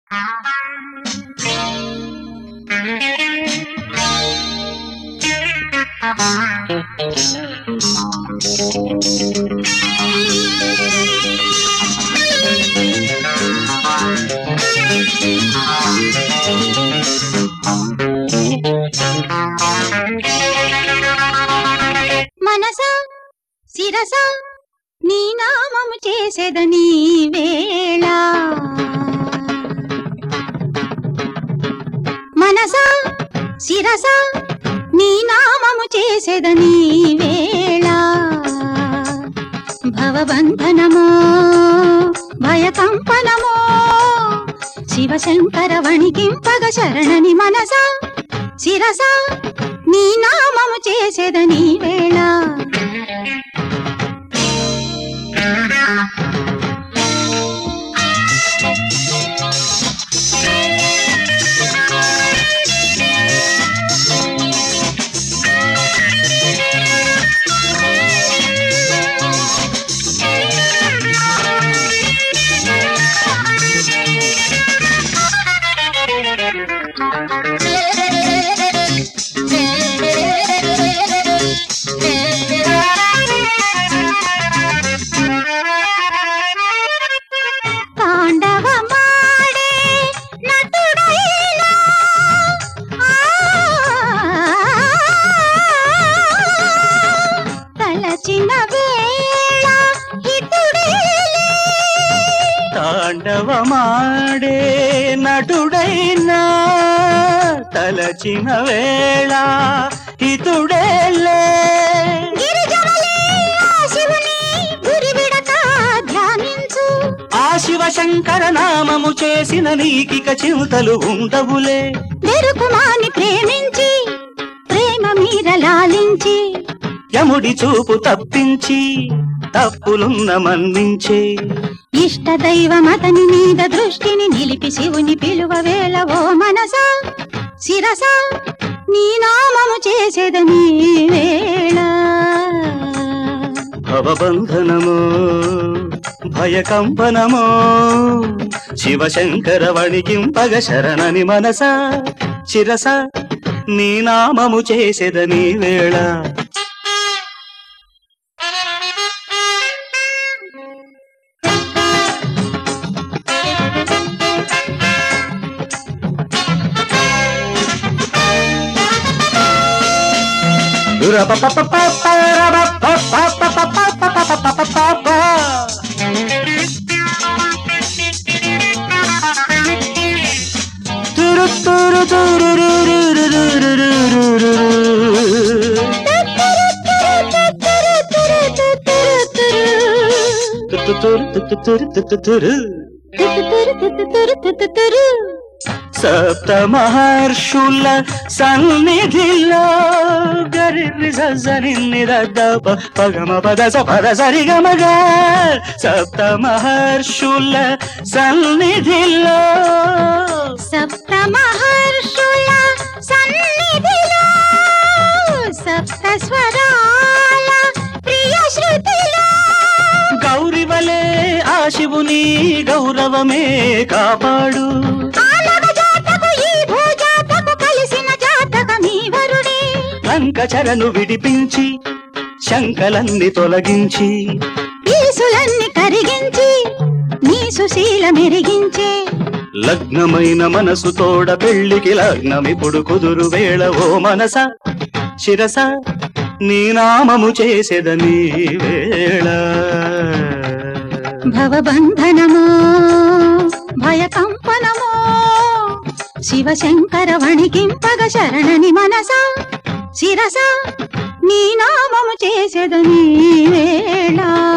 మనస శిరస నీ నామము చేసేదని వేళ మనస శిరస నీ నామము చేసేదని వేళ భవబంధనమో భయకంపనమో శివశంకర వణికింపగ శరణని మనస శిరస నీ నామము చేసేదని వేళ తాండవమాడే నటుడైనా ఆ, తలచిన వేళ హితుడేలే తాండవమాడే నటుడైనా తలచిన వేళ హితుడేలే గిరిజనులే ఆ శివుని గురివిడక ధ్యానించు ఆ శివశంకర నామము చేసిన నీకిక చింతలు ఉండవులే వెరుకుమాని ప్రేమించి ప్రేమ మీర లాలించి యముడి చూపు తప్పించి తప్పులున్న మన్నించే ఇష్ట దైవం అతని మీద దృష్టిని నిలిపి శివుని పిలువ వేళ ఓ మనస శిరస నీ నామము చేసేదని వేళ భవబంధనమో భయకంపనమో శివశంకర వణికింపగ శరణని మనస శిరస నీ నామము చేసేదని వేళ తురు తురు తురురురురురురురురురు. తురు తురు తురు తురు తురు తురు. సప్త మహర్షుల సన్నిధిలో గరి సరి పగమ పద స పద సరి గమగ సప్త మహర్షుల సన్నిధిలో సప్త మహర్షుల సన్నిధిలో సప్త స్వరాల ప్రియ శృతిలో గౌరివలే ఆ శివుని గౌరవమే కాపాడు ఆలవ జాతకు ఈ భూజాతకు కలిసిన జాతకమీ వరుడే లంకచరను విడిపించి శంకలన్ని తొలగించి పీసులన్నీ కరిగించి నీ సుశీల మెరిగించే లగ్నమైన మనసు తోడ పెళ్లికి లగ్నమిప్పుడు కుదురు వేళ ఓ మనస శిరస నీ నామము చేసేదని వేళ భవబంధనమో భయకంపనమో శివశంకర వణికింపగ శరణని మనస శిరస నీ నామము చేసేదని వేళ